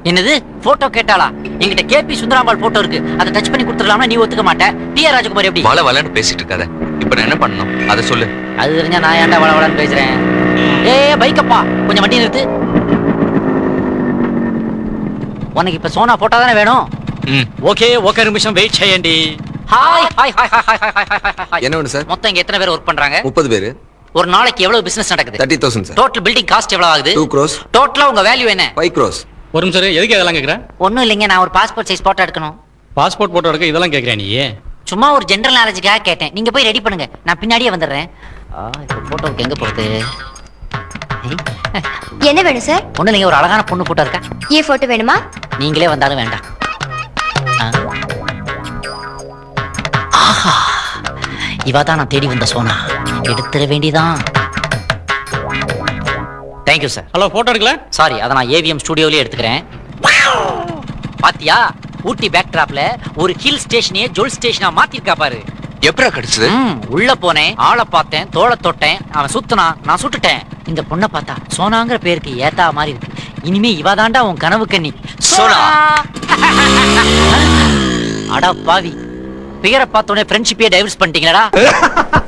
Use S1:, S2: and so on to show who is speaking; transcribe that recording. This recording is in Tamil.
S1: என்னது போட்டோ கேட்டாளா என்கிட்ட கேபி சுந்தராம்பாள் போட்டோ இருக்கு அதை டச் பண்ணி கொடுத்துடலாம்னா நீ ஒத்துக்க மாட்ட டி ஆர் ராஜகுமார் எப்படி
S2: வள வளன்னு பேசிட்டு இருக்காத இப்ப நான் என்ன பண்ணணும் அதை சொல்லு
S1: அது தெரிஞ்சா நான் ஏன்டா வள வளன்னு பேசுறேன் ஏ பைக்கப்பா கொஞ்சம் வண்டி நிறுத்து உனக்கு இப்ப சோனா போட்டோ தானே வேணும்
S2: ம்
S3: ఓకే ఒక నిమిషం వెయిట్ చేయండి
S1: hi hi hi hi hi hi hi hi hi
S4: என்ன வேணும் சார்
S1: மொத்தம் இங்க எத்தனை பேர் ஒர்க் பண்றாங்க
S4: முப்பது பேர்
S1: ஒரு நாளைக்கு எவ்வளவு பிசினஸ் நடக்குது
S4: thirty thousand sir
S1: total building cost எவ்வளவு ஆகுது
S4: டூ க்ரோஸ்
S1: டோட்டலா உங்க வேல்யூ என்ன
S4: ஃபைவ் க்ரோஸ்
S3: ஒரு நிமிஷம் இரு, எதுக்கு இதெல்லாம் கேக்குற
S1: ஒண்ணும் இல்லைங்க நான் ஒரு பாஸ்போர்ட் சைஸ் போட்டோ எடுக்கணும்
S3: பாஸ்போர்ட் போட்டோ எடுக்க இதெல்லாம் கேக்குறியா நீ
S1: சும்மா ஒரு ஜெனரல் நாலேஜுக்காக கேட்டேன் நீங்க போய் ரெடி பண்ணுங்க நான் பின்னாடியே வந்துடுறேன் ஆ, இப்போ போட்டோவுக்கு எங்க போறது
S5: என்ன வேணும் சார்
S1: ஒண்ணு இல்லைங்க ஒரு அழகான பொண்ணு போட்டோ இருக்கா
S5: ஏ போட்டோ வேணுமா
S1: நீங்களே வந்தாலும் வேண்டாம் ஆ. ஆஹா இவா தான் நான் தேடி வந்த சோனா எடுத்துட வேண்டியதான் தேங்க்யூ சார்
S3: ஹலோ போட்டோ எடுக்கல
S1: சாரி அதை நான் ஏவிஎம் ஸ்டுடியோலயே எடுத்துக்கிறேன் பாத்தியா ஊட்டி பேக்ட்ராப்ல ஒரு ஹில் ஸ்டேஷனையே ஜொல் ஸ்டேஷனா மாத்திருக்கா பாரு
S2: எப்படா கிடைச்சது
S1: ம், உள்ள போனேன் ஆளை பார்த்தேன் தோளை தொட்டேன் அவன் சுத்துனான் நான் சுட்டுட்டேன் இந்த பொண்ணை பார்த்தா சோனாங்கிற பேருக்கு ஏத்தா மாதிரி இருக்கு இனிமே இவ தாண்டா உன் கனவு கண்ணி
S2: சோனா.
S1: அடா பாவி பெயரை பார்த்தோன்னே ஃப்ரெண்ட்ஷிப்பே டைவர்ஸ் பண்ணிட்டீங்களடா